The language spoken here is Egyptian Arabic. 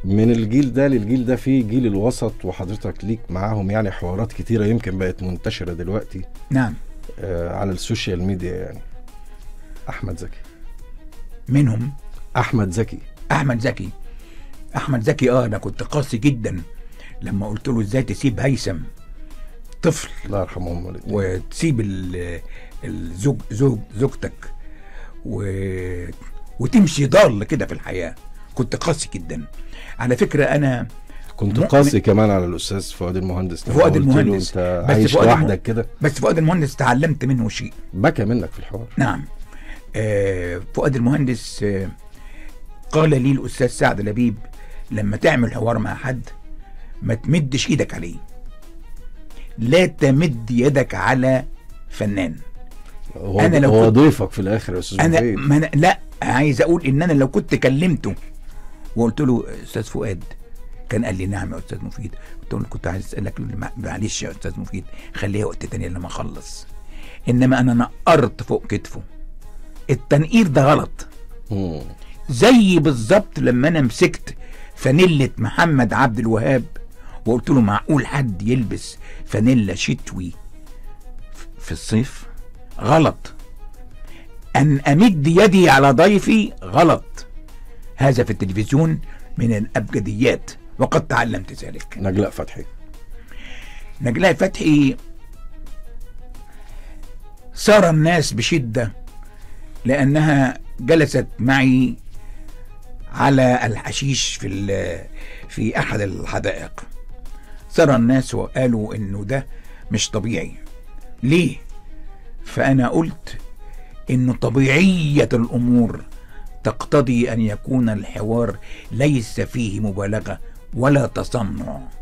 من الجيل ده للجيل ده في جيل الوسط وحضرتك ليك معاهم يعني حوارات كتيرة يمكن بقت منتشرة دلوقتي نعم آه على السوشيال ميديا يعني أحمد زكي منهم أحمد زكي احمد زكي احمد زكي اه انا كنت قاسي جدا لما قلت له ازاي تسيب هيثم طفل الله يرحمهم الاتنين. وتسيب ال- الزوج زوج زوجتك و... وتمشي ضال كده في الحياه كنت قاسي جدا على فكره انا كنت م- قاسي كمان على الأستاذ فؤاد المهندس لما فؤاد قلت له المهندس. أنت بس عايش فؤاد الم- لوحدك كده بس فؤاد المهندس تعلمت منه شيء بكى منك في الحوار نعم آه فؤاد المهندس آه قال لي الاستاذ سعد لبيب لما تعمل حوار مع حد ما تمدش ايدك عليه لا تمد يدك على فنان هو, أنا لو هو كنت- ضيفك في الآخر يا أستاذ انا مفيد. ما أنا لا عايز اقول ان انا لو كنت كلمته وقلت له استاذ فؤاد كان قال لي نعم يا استاذ مفيد قلت له كنت عايز اسالك مع- معلش يا استاذ مفيد خليها وقت تاني لما اخلص انما انا نقرت فوق كتفه التنقير ده غلط مم. زي بالظبط لما انا مسكت فانيلة محمد عبد الوهاب وقلت له معقول حد يلبس فانيلا شتوي في الصيف غلط ان امد يدي على ضيفي غلط هذا في التلفزيون من الابجديات وقد تعلمت ذلك نجلاء فتحي نجلاء فتحي سار الناس بشدة لأنها جلست معي على الحشيش في ال- في أحد الحدائق سار الناس وقالوا إنه ده مش طبيعي ليه؟ فأنا قلت إنه طبيعية الأمور تقتضي أن يكون الحوار ليس فيه مبالغة ولا تصنع